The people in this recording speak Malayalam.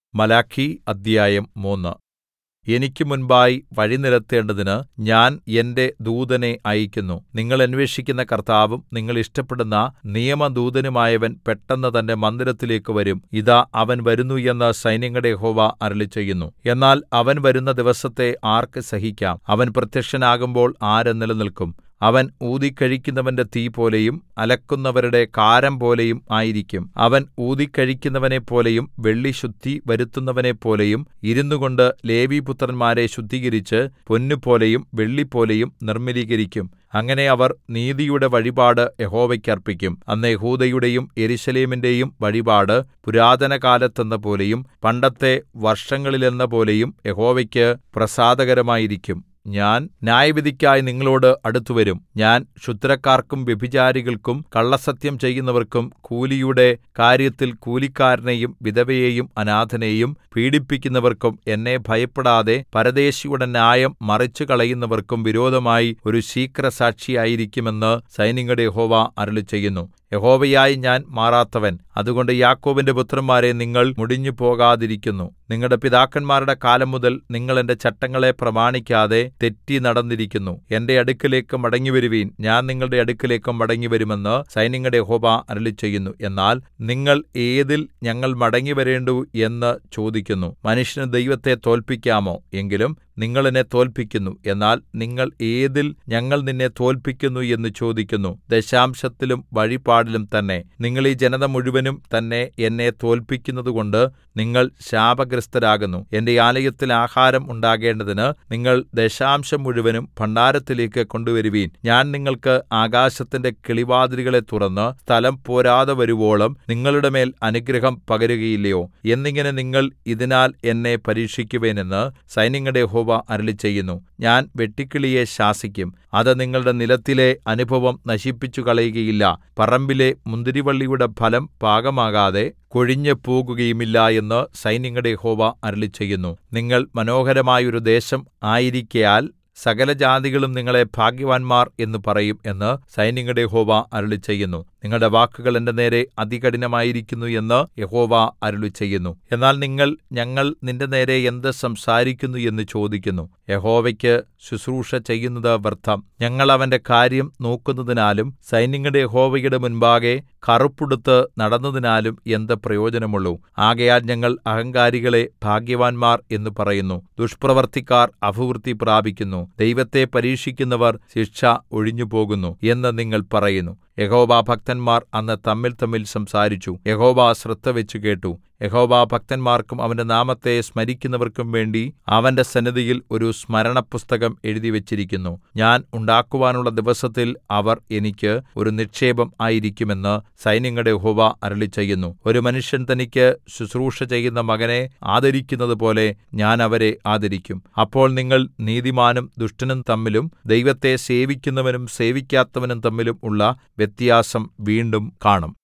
മലാക്കി അദ്ധ്യായം മൂന്ന് എനിക്ക് മുൻപായി വഴി നിരത്തേണ്ടതിന് ഞാൻ എന്റെ ദൂതനെ അയയ്ക്കുന്നു നിങ്ങൾ അന്വേഷിക്കുന്ന കർത്താവും നിങ്ങൾ ഇഷ്ടപ്പെടുന്ന നിയമദൂതനുമായവൻ പെട്ടെന്ന് തന്റെ മന്ദിരത്തിലേക്ക് വരും ഇതാ അവൻ വരുന്നു എന്ന് സൈന്യങ്ങളുടെ യഹോവ അരുളിച്ചെയ്യുന്നു എന്നാൽ അവൻ വരുന്ന ദിവസത്തെ ആർക്ക് സഹിക്കാം അവൻ പ്രത്യക്ഷനാകുമ്പോൾ ആര് നിലനിൽക്കും അവൻ ഊതിക്കഴിക്കുന്നവന്റെ തീപോലെയും അലക്കുന്നവരുടെ കാരം പോലെയും ആയിരിക്കും അവൻ ഊതിക്കഴിക്കുന്നവനെപ്പോലെയും വെള്ളി ശുദ്ധി വരുത്തുന്നവനെപ്പോലെയും ഇരുന്നുകൊണ്ട് ലേവിപുത്രന്മാരെ ശുദ്ധീകരിച്ച് പൊന്നുപോലെയും വെള്ളിപോലെയും നിർമ്മലീകരിക്കും അങ്ങനെ അവർ നീതിയുടെ വഴിപാട് യഹോവയ്ക്ക് അർപ്പിക്കും അന്ന് യെഹൂദയുടെയും യെരൂശലേമിന്റെയും വഴിപാട് പുരാതനകാലത്തെന്നപോലെയും പണ്ടത്തെ വർഷങ്ങളിലെന്നപോലെയും യഹോവയ്ക്ക് പ്രസാദകരമായിരിക്കും ഞാൻ ന്യായവിധിക്കായി നിങ്ങളോട് അടുത്തുവരും ഞാൻ ക്ഷുദ്രക്കാർക്കും വ്യഭിചാരികൾക്കും കള്ളസത്യം ചെയ്യുന്നവർക്കും കൂലിയുടെ കാര്യത്തിൽ കൂലിക്കാരനെയും വിധവയെയും അനാഥനെയും പീഡിപ്പിക്കുന്നവർക്കും എന്നെ ഭയപ്പെടാതെ പരദേശിയുടെ ന്യായം മറിച്ചുകളയുന്നവർക്കും വിരോധമായി ഒരു ശീഘ്രസാക്ഷിയായിരിക്കുമെന്ന് സൈന്യങ്ങളുടെ യഹോവ അരുളിച്ചെയ്യുന്നു യഹോവയായി ഞാൻ മാറാത്തവൻ അതുകൊണ്ട് യാക്കോബിന്റെ പുത്രന്മാരെ നിങ്ങൾ മുടിഞ്ഞുപോകാതിരിക്കുന്നു നിങ്ങളുടെ പിതാക്കന്മാരുടെ കാലം മുതൽ നിങ്ങൾ എന്റെ ചട്ടങ്ങളെ പ്രമാണിക്കാതെ തെറ്റി നടന്നിരിക്കുന്നു എന്റെ അടുക്കലേക്ക് മടങ്ങിവരുവിൻ ഞാൻ നിങ്ങളുടെ അടുക്കലേക്ക് മടങ്ങിവരുമെന്ന് സൈന്യങ്ങളുടെ യഹോവ അരുളിച്ചെയ്യുന്നു എന്നാൽ നിങ്ങൾ ഏതിൽ ഞങ്ങൾ മടങ്ങിവരേണ്ടു എന്ന് ചോദിക്കുന്നു മനുഷ്യന് ദൈവത്തെ തോൽപ്പിക്കാമോ എങ്കിലും നിങ്ങൾ എന്നെ തോൽപ്പിക്കുന്നു എന്നാൽ നിങ്ങൾ ഏതിൽ ഞങ്ങൾ നിന്നെ തോൽപ്പിക്കുന്നു എന്ന് ചോദിക്കുന്നു ദശാംശത്തിലും വഴിപാടിലും തന്നെ നിങ്ങൾ ഈ ജനത മുഴുവനും തന്നെ എന്നെ തോൽപ്പിക്കുന്നതുകൊണ്ട് നിങ്ങൾ ശാപഗ്രസ്തരാകുന്നു എന്റെ ആലയത്തിൽ ആഹാരം ഉണ്ടാകേണ്ടതിന് നിങ്ങൾ ദശാംശം മുഴുവനും ഭണ്ഡാരത്തിലേക്ക് കൊണ്ടുവരുവീൻ ഞാൻ നിങ്ങൾക്ക് ആകാശത്തിന്റെ കിളിവാതിലുകളെ തുറന്ന് സ്ഥലം പോരാതെ വരുവോളം നിങ്ങളുടെ മേൽ അനുഗ്രഹം പകരുകയില്ലയോ എന്നിങ്ങനെ നിങ്ങൾ ഇതിനാൽ എന്നെ പരീക്ഷിക്കുവേനെന്ന് സൈന്യങ്ങളുടെ യഹോവ അരുളിച്ചെയ്യുന്നു ഞാൻ വെട്ടുക്കിളിയെ ശാസിക്കും അത് നിങ്ങളുടെ നിലത്തിലെ അനുഭവം നശിപ്പിച്ചു കളയുകയില്ല പറമ്പിലെ മുന്തിരിവള്ളിയുടെ ഫലം പാകമാകാതെ കൊഴിഞ്ഞു പോകുകയുമില്ല എന്ന് സൈന്യങ്ങളുടെ യഹോവ അരുളിച്ചെയ്യുന്നു നിങ്ങൾ മനോഹരമായൊരു ദേശം ആയിരിക്കയാൽ സകലജാതികളും നിങ്ങളെ ഭാഗ്യവാന്മാർ എന്ന് പറയും എന്ന് സൈന്യങ്ങളുടെ യഹോവ അരുളിച്ചെയ്യുന്നു നിങ്ങളുടെ വാക്കുകൾ എന്റെ നേരെ അതികഠിനമായിരിക്കുന്നു എന്ന് യഹോവ അരുളിച്ചെയ്യുന്നു എന്നാൽ നിങ്ങൾ ഞങ്ങൾ നിന്റെ നേരെ എന്ത് സംസാരിക്കുന്നു എന്ന് ചോദിക്കുന്നു യഹോവയ്ക്ക് ശുശ്രൂഷ ചെയ്യുന്നത് വ്യർത്ഥം ഞങ്ങൾ അവന്റെ കാര്യം നോക്കുന്നതിനാലും സൈന്യങ്ങളുടെ യഹോവയുടെ മുൻപാകെ കറുപ്പുടുത്ത് നടന്നതിനാലും എന്ത് പ്രയോജനമുള്ളൂ ആകയാൽ ഞങ്ങൾ അഹങ്കാരികളെ ഭാഗ്യവാന്മാർ എന്ന് പറയുന്നു ദുഷ്പ്രവർത്തിക്കാർ അഭിവൃദ്ധി പ്രാപിക്കുന്നു ദൈവത്തെ പരീക്ഷിക്കുന്നവർ ശിക്ഷ ഒഴിഞ്ഞുപോകുന്നു എന്ന് നിങ്ങൾ പറയുന്നു യഹോവ ഭക്തന്മാർ അന്ന് തമ്മിൽ തമ്മിൽ സംസാരിച്ചു യഹോവ ശ്രദ്ധവെച്ചു കേട്ടു യഹോവ ഭക്തന്മാർക്കും അവന്റെ നാമത്തെ സ്മരിക്കുന്നവർക്കും വേണ്ടി അവന്റെ സന്നിധിയിൽ ഒരു സ്മരണപുസ്തകം എഴുതിവച്ചിരിക്കുന്നു ഞാൻ ഉണ്ടാക്കുവാനുള്ള ദിവസത്തിൽ അവർ എനിക്ക് ഒരു നിക്ഷേപം ആയിരിക്കുമെന്ന് സൈന്യങ്ങളുടെ യഹോവ അരുളിച്ചെയ്യുന്നു ഒരു മനുഷ്യൻ തനിക്ക് ശുശ്രൂഷ ചെയ്യുന്ന മകനെ ആദരിക്കുന്നതുപോലെ ഞാൻ അവരെ ആദരിക്കും അപ്പോൾ നിങ്ങൾ നീതിമാനും ദുഷ്ടനും തമ്മിലും ദൈവത്തെ സേവിക്കുന്നവനും സേവിക്കാത്തവനും തമ്മിലും ഉള്ള വ്യത്യാസം വീണ്ടും കാണും